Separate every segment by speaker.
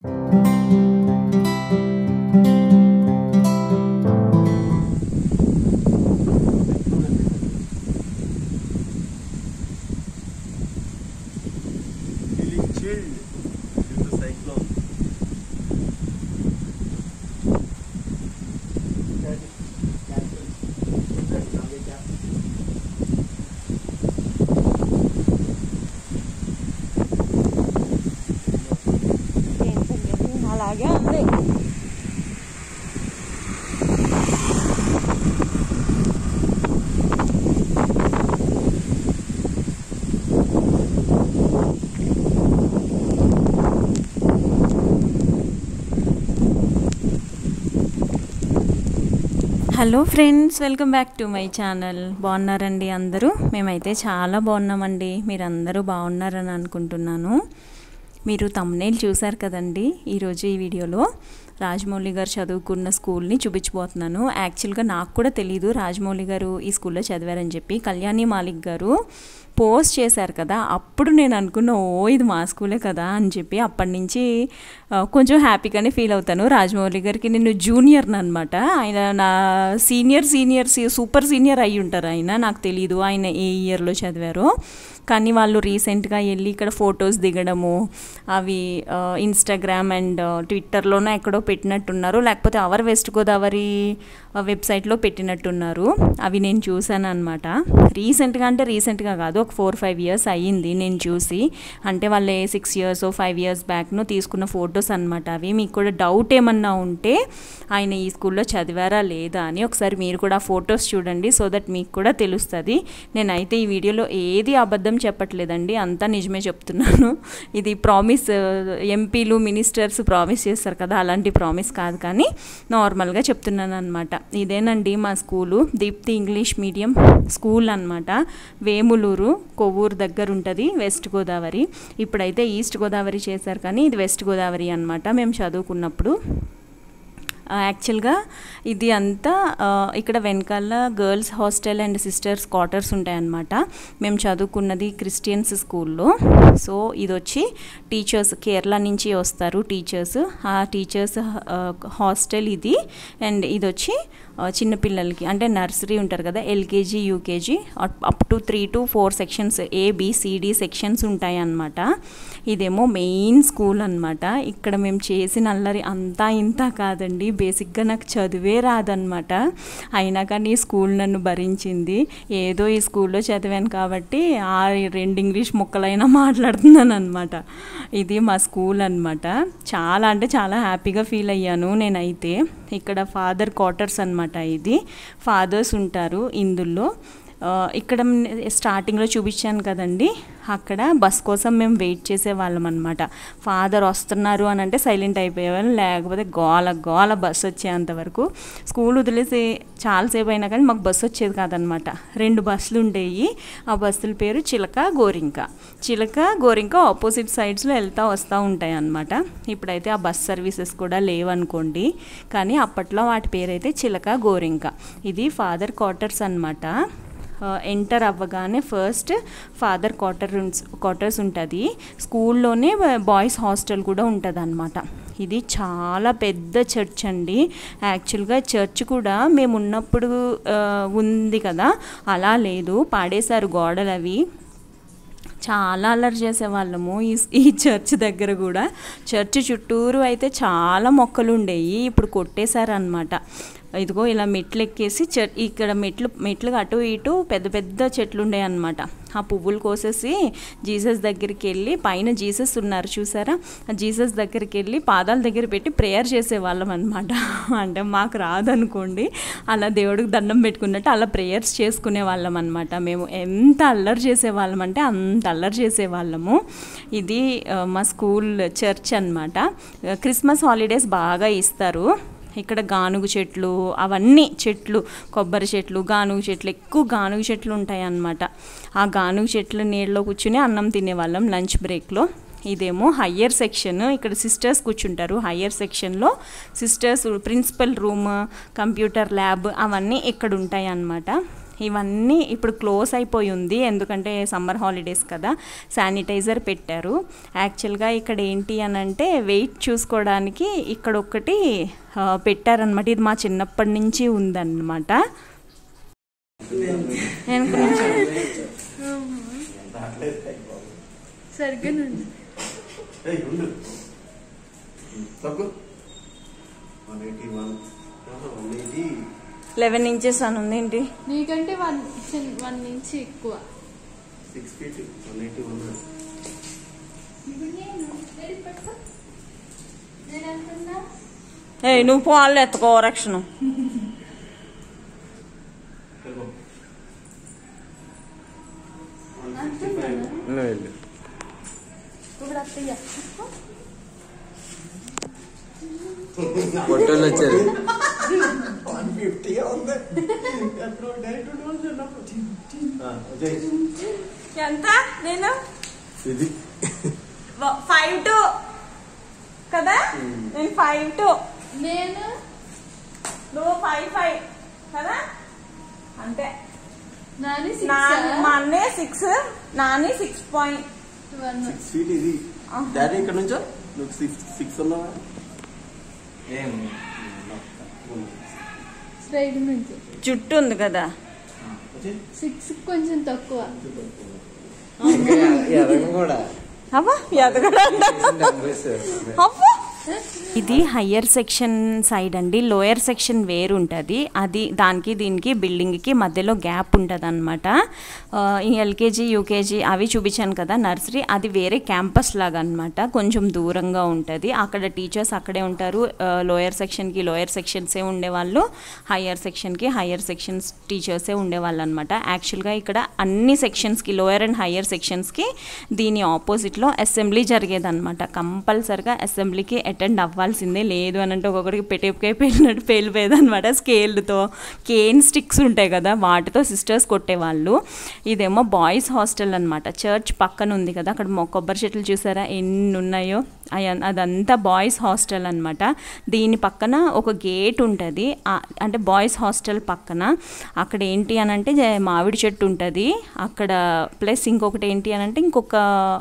Speaker 1: Feeling chilled due to cyclone.
Speaker 2: అలాగే ఉంది hello friends welcome back to my channel బాగున్నారండి అందరూ మేమైతే చాలా బాగున్నామండి మీరు అందరూ బాగున్నారని అనుకుంటున్నాను మీరు తమ్నేల్ చూశారు కదండి ఈరోజు ఈ వీడియోలో రాజమౌళి గారు చదువుకున్న స్కూల్ని చూపించబోతున్నాను యాక్చువల్గా నాకు కూడా తెలియదు రాజమౌళి గారు ఈ స్కూల్లో చదివారని చెప్పి కళ్యాణి మాలిక్ గారు పోస్ట్ చేశారు కదా అప్పుడు నేను అనుకున్న ఓ ఇది మా స్కూలే కదా అని చెప్పి అప్పటి నుంచి ఆ, కొంచెం హ్యాపీగానే ఫీల్ అవుతాను రాజమౌళి గారికి నేను జూనియర్ని అనమాట ఆయన నా సీనియర్ సీనియర్ సూపర్ సీనియర్ అయి ఉంటారు ఆయన నాకు తెలియదు ఆయన ఏ ఇయర్లో చదివారో కానీ వాళ్ళు రీసెంట్గా వెళ్ళి ఇక్కడ ఫొటోస్ దిగడము అవి ఆ, ఇన్స్టాగ్రామ్ అండ్ ట్విట్టర్లోనో ఎక్కడో పెట్టినట్టున్నారు లేకపోతే అవర్ వెస్ట్ గోదావరి ఆ, వెబ్సైట్లో పెట్టినట్టున్నారు అవి నేను చూశాను అనమాట రీసెంట్గా అంటే రీసెంట్గా కాదు ఒక ఫోర్ ఫైవ్ ఇయర్స్ అయ్యింది నేను చూసి అంటే వాళ్ళే సిక్స్ ఇయర్స్ ఫైవ్ ఇయర్స్ బ్యాక్ను తీసుకున్న ఫొటోస్ అనమాట అవి మీకు కూడా డౌట్ ఏమన్నా ఉంటే ఆయన ఈ స్కూల్లో చదివారా లేదా అని ఒకసారి మీరు కూడా ఆ ఫొటోస్ చూడండి సో దట్ మీకు కూడా తెలుస్తుంది నేనైతే ఈ వీడియోలో ఏది అబద్ధం చెప్పట్లేదండి అంతా నిజమే చెప్తున్నాను ఇది ప్రామిస్ ఎంపీలు మినిస్టర్స్ ప్రామిస్ చేస్తారు కదా అలాంటి ప్రామిస్ కాదు కానీ నార్మల్గా చెప్తున్నాను అనమాట ఇదేనండి మా school Deepti English medium school అనమాట వేములూరు కొవ్వూరు దగ్గర ఉంటుంది వెస్ట్ గోదావరి ఇప్పుడైతే ఈస్ట్ గోదావరి చేశారు కానీ ఇది వెస్ట్ గోదావరి అనమాట మేము చదువుకున్నప్పుడు ఆ, యాక్చువల్గా ఇది అంతా ఆ, ఇక్కడ వెనకాల girls hostel and sisters quarters ఉంటాయన్నమాట మేము చదువుకున్నది క్రిస్టియన్స్ స్కూల్లో సో ఇది వచ్చి టీచర్స్ కేరళ నుంచి వస్తారు టీచర్స్ ఆ టీచర్స్ హాస్టల్ ఇది అండ్ ఇది వచ్చి ఆ, చిన్నపిల్లలకి అంటే నర్సరీ ఉంటారు కదా LKG UKG up to three to four sections A B C D sections ఉంటాయి అన్నమాట ఇదేమో మెయిన్ స్కూల్ అనమాట ఇక్కడ మేము చేసిన అల్లరి అంతా ఇంత కాదండి బేసిక్గా నాకు చదివే రాదనమాట అయినా కానీ ఈ స్కూల్ నన్ను భరించింది ఏదో ఈ స్కూల్లో చదివాను కాబట్టి ఆ రెండు ఇంగ్లీష్ ముక్కలైనా మాట్లాడుతున్నాను అనమాట ఇది మా స్కూల్ అనమాట చాలా అంటే చాలా హ్యాపీగా ఫీల్ అయ్యాను నేనైతే ఇక్కడ ఫాదర్ క్వార్టర్స్ అనమాట ఇది ఫాదర్స్ ఉంటారు ఇందులో ఆ, ఇక్కడ మ్- స్టార్టింగ్లో చూపించాను కదండి అక్కడ బస్ కోసం మేము వెయిట్ చేసే వాళ్ళం అనమాట ఫాదర్ వస్తున్నారు అని అంటే సైలెంట్ అయిపోయేవాళ్ళం లేకపోతే గోల గోల బస్ వచ్చేంతవరకు స్కూల్ వదిలేసి చాలాసేపు అయినా కానీ మాకు బస్సు వచ్చేది కాదనమాట రెండు బస్సులు ఉండేవి ఆ బస్సుల పేరు చిలక గోరింక చిలక గోరింక ఆపోజిట్ సైడ్స్లో వెళ్తూ వస్తూ ఉంటాయి అన్నమాట ఇప్పుడైతే ఆ బస్ సర్వీసెస్ కూడా లేవనుకోండి కానీ అప్పట్లో వాటి పేరైతే చిలక గోరింక ఇది ఫాదర్ క్వార్టర్స్ అనమాట ఎంటర్ అవ్వగానే ఫస్ట్ ఫాదర్ క్వార్టర్ క్వార్టర్స్ ఉంటుంది స్కూల్లోనే బాయ్స్ హాస్టల్ కూడా ఉంటుంది అనమాట ఇది చాలా పెద్ద చర్చ్ అండి యాక్చువల్గా చర్చ్ కూడా మేము ఉన్నప్పుడు ఆ, ఉంది కదా అలా లేదు పాడేశారు గోడలు అవి చాలా అల్లరి చేసేవాళ్ళము ఈ ఈ చర్చ్ దగ్గర కూడా చర్చ్ చుట్టూరు అయితే చాలా మొక్కలు ఉండేవి ఇప్పుడు కొట్టేశారనమాట ఇదిగో ఇలా మెట్లు ఎక్కేసి చ ఇక్కడ మెట్లు మెట్లు అటు ఇటు పెద్ద పెద్ద చెట్లు ఉండేవి అనమాట ఆ పువ్వులు కోసేసి జీసస్ దగ్గరికి వెళ్ళి పైన జీసస్ ఉన్నారు చూసారా ఆ జీసస్ దగ్గరికి వెళ్ళి పాదాల దగ్గర పెట్టి ప్రేయర్ చేసేవాళ్ళం అనమాట అంటే మాకు రాదనుకోండి అలా దేవుడికి దండం పెట్టుకున్నట్టు అలా ప్రేయర్స్ చేసుకునే వాళ్ళం అనమాట మేము ఎంత అల్లరి చేసేవాళ్ళం అంటే అంత అల్లరి చేసేవాళ్ళము ఇది ఆ, మా స్కూల్ చర్చ్ అనమాట క్రిస్మస్ హాలిడేస్ బాగా ఇస్తారు ఇక్కడ గానుగు చెట్లు అవన్నీ చెట్లు కొబ్బరి చెట్లు గానుగు చెట్లు ఎక్కువ గానుగు చెట్లు ఉంటాయి అన్నమాట ఆ గానుగు చెట్ల నీళ్ళలో కూర్చుని అన్నం తినేవాళ్ళం లంచ్ బ్రేక్లో ఇదేమో హయ్యర్ సెక్షన్ ఇక్కడ సిస్టర్స్ కూర్చుంటారు హయ్యర్ సెక్షన్లో sisters principal room computer lab అవన్నీ ఇక్కడ ఉంటాయి అన్నమాట ఇవన్నీ ఇప్పుడు క్లోజ్ అయిపోయి ఉంది ఎందుకంటే సమ్మర్ హాలిడేస్ కదా శానిటైజర్ పెట్టారు యాక్చువల్గా ఇక్కడ ఏంటి అని అంటే వెయిట్ చూసుకోవడానికి ఇక్కడ ఒకటి ఆ, పెట్టారనమాట ఇది మా చిన్నప్పటి నుంచి ఉందన్నమాట నేను కొంచెం
Speaker 3: సరిగ్గా నుండి
Speaker 1: ఏయ్, ఉండు తగ్గు one eighty one one eighty
Speaker 2: eleven inches అని ఉంది ఏంటి
Speaker 3: నీకంటే వన్ చిన్- వన్ నుంచి ఎక్కువ
Speaker 1: six feet one eighty one
Speaker 2: ఏ నువ్వు పాలు ఎత్తుకో రక్షణ
Speaker 1: వెళ్ళు
Speaker 3: ఇప్పుడు అత్తయ్య
Speaker 4: పొట్టోళ్ళు వచ్చారు
Speaker 1: వన్ ఫిఫ్టీ ఉంది ఎప్పుడు డైరెక్ట్ డోస్ అన్నప్పుడు
Speaker 2: ఎంత నేను
Speaker 1: ఇది
Speaker 2: ఫైవ్ టూ కదా నేను ఫైవ్ టూ
Speaker 3: నేను
Speaker 2: నువ్వు ఫైవ్ ఫైవ్ కదా అంతే
Speaker 3: నాని
Speaker 2: నాని మా అన్నయ్య six Nani six point
Speaker 3: one
Speaker 1: six feet ఇది డాడీ ఇక్కడ నుంచో నువ్వు సిక్స్ సిక్స్ ఉన్నావా
Speaker 4: ఏం
Speaker 3: స్ట్రైట్ నుంచి
Speaker 2: జుట్టు ఉంది కదా
Speaker 3: సిక్స్ కొంచెం తక్కువ
Speaker 4: ఎదగను కూడా
Speaker 2: అవ్వా ఎదగడా
Speaker 4: డెబ్బైస్.
Speaker 2: అవ్వా ఇది హయ్యర్ సెక్షన్ సైడ్ అండి లోయర్ సెక్షన్ వేరు ఉంటుంది అది దానికి దీనికి బిల్డింగ్కి మధ్యలో గ్యాప్ ఉంటుంది అనమాట ఎల్కేజీ యూకేజీ అవి చూపించాను కదా నర్సరీ అది వేరే క్యాంపస్ లాగా అనమాట కొంచెం దూరంగా ఉంటుంది అక్కడ టీచర్స్ అక్కడే ఉంటారు లోయర్ సెక్షన్కి లోయర్ సెక్షన్సే ఉండేవాళ్ళు హయ్యర్ సెక్షన్కి హయ్యర్ సెక్షన్స్ టీచర్సే ఉండేవాళ్ళు అనమాట యాక్చువల్గా ఇక్కడ అన్ని సెక్షన్స్కి లోయర్ అండ్ హయ్యర్ సెక్షన్స్కి దీని ఆపోజిట్లో అసెంబ్లీ జరిగేదన్నమాట కంపల్సరిగా అసెంబ్లీకి అటెండ్ అవ్వాల్సిందే లేదు అని అంటే ఒక్కొక్కరికి పెట్టేపకాయ పేలినట్టు పేలిపోయేది అనమాట స్కేల్తో కేన్ స్టిక్స్ ఉంటాయి కదా వాటితో సిస్టర్స్ కొట్టేవాళ్ళు ఇదేమో బాయ్స్ హాస్టల్ అనమాట చర్చ్ పక్కన ఉంది కదా అక్కడ మొ- కొబ్బరి చెట్లు చూసారా ఎన్ని ఉన్నాయో అయ- అదంతా బాయ్స్ హాస్టల్ అనమాట దీని పక్కన ఒక గేట్ ఉంటుంది అంటే బాయ్స్ హాస్టల్ పక్కన అక్కడ ఏంటి అని అంటే జ- మామిడి చెట్టు ఉంటుంది అక్కడ ప్లస్ ఇంకొకటి ఏంటి అని అంటే ఇంకొక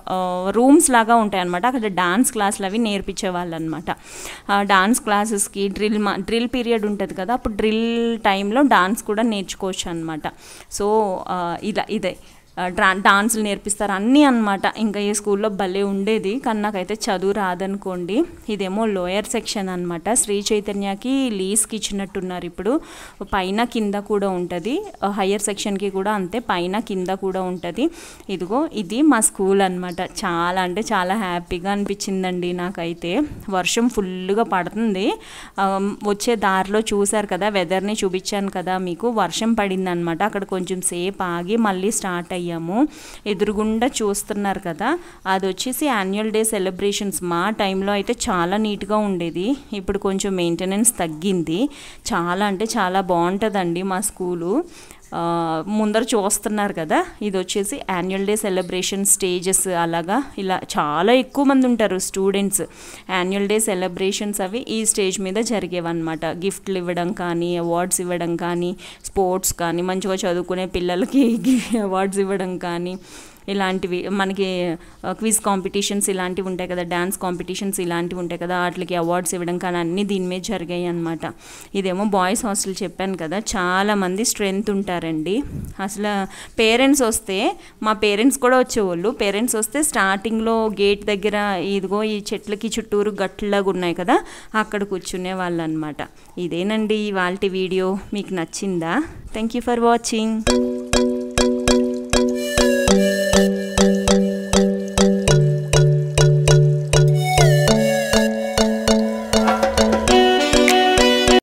Speaker 2: రూమ్స్ లాగా ఉంటాయి అనమాట అక్కడ డాన్స్ క్లాసులు అవి నేర్పించేవాళ్ళు అనమాట డాన్స్ క్లాసెస్కి డ్రిల్ మా డ్రిల్ పీరియడ్ ఉంటుంది కదా అప్పుడు డ్రిల్ టైంలో డాన్స్ కూడా నేర్చుకోవచ్చు అనమాట సో ఆ, ఇలా ఇదే ఆ, డ్రా డాన్సులు నేర్పిస్తారు అన్నీ అనమాట ఇంకా ఈ స్కూల్లో భలే ఉండేది కానీ నాకైతే చదువు రాదనుకోండి ఇదేమో లోయర్ సెక్షన్ అనమాట శ్రీ చైతన్యకి లీజ్కి ఇచ్చినట్టున్నారు ఇప్పుడు పైన కింద కూడా ఉంటుంది హయ్యర్ సెక్షన్కి కూడా అంతే పైన కింద కూడా ఉంటుంది ఇదిగో ఇది మా స్కూల్ అనమాట చాలా అంటే చాలా హ్యాపీగా అనిపించిందండి నాకైతే వర్షం ఫుల్గా పడుతుంది ఆ, వచ్చే దారిలో చూశారు కదా వెదర్ని చూపించాను కదా మీకు వర్షం పడింది అనమాట అక్కడ కొంచెం సేపు ఆగి మళ్ళీ స్టార్ట్ అయ్యాము ఎదురుగుండా చూస్తున్నారు కదా అది వచ్చేసి యాన్యువల్ డే సెలబ్రేషన్స్ మా టైంలో అయితే చాలా నీట్గా ఉండేది ఇప్పుడు కొంచెం మెయింటెనెన్స్ తగ్గింది చాలా అంటే చాలా బాగుంటుందండి మా స్కూలు ఆ, ముందర చూస్తున్నారు కదా ఇది వచ్చేసి యాన్యువల్ డే సెలబ్రేషన్ స్టేజెస్ అలాగా ఇలా చాలా ఎక్కువ మంది ఉంటారు స్టూడెంట్స్ యాన్యువల్ డే సెలబ్రేషన్స్ అవి ఈ స్టేజ్ మీద జరిగేవన్నమాట గిఫ్ట్లు ఇవ్వడం కానీ అవార్డ్స్ ఇవ్వడం కానీ స్పోర్ట్స్ కానీ మంచిగా చదువుకునే పిల్లలకి అవార్డ్స్ ఇవ్వడం కానీ ఇలాంటివి మనకి క్విజ్ కాంపిటీషన్స్ ఇలాంటివి ఉంటాయి కదా డ్యాన్స్ కాంపిటీషన్స్ ఇలాంటివి ఉంటాయి కదా వాటికి అవార్డ్స్ ఇవ్వడం కానీ అన్నీ దీని మీద జరిగాయి అనమాట ఇదేమో బాయ్స్ హాస్టల్ చెప్పాను కదా చాలా మంది స్ట్రెంగ్త్ ఉంటారండి అసలు పేరెంట్స్ వస్తే మా పేరెంట్స్ కూడా వచ్చేవాళ్ళు పేరెంట్స్ వస్తే స్టార్టింగ్లో గేట్ దగ్గర ఇదిగో ఈ చెట్లకి చుట్టూరు గట్లాగా ఉన్నాయి కదా అక్కడ కూర్చునే వాళ్ళు అనమాట ఇదేనండి ఇవాళ వీడియో మీకు నచ్చిందా థ్యాంక్ యూ ఫర్ వాచింగ్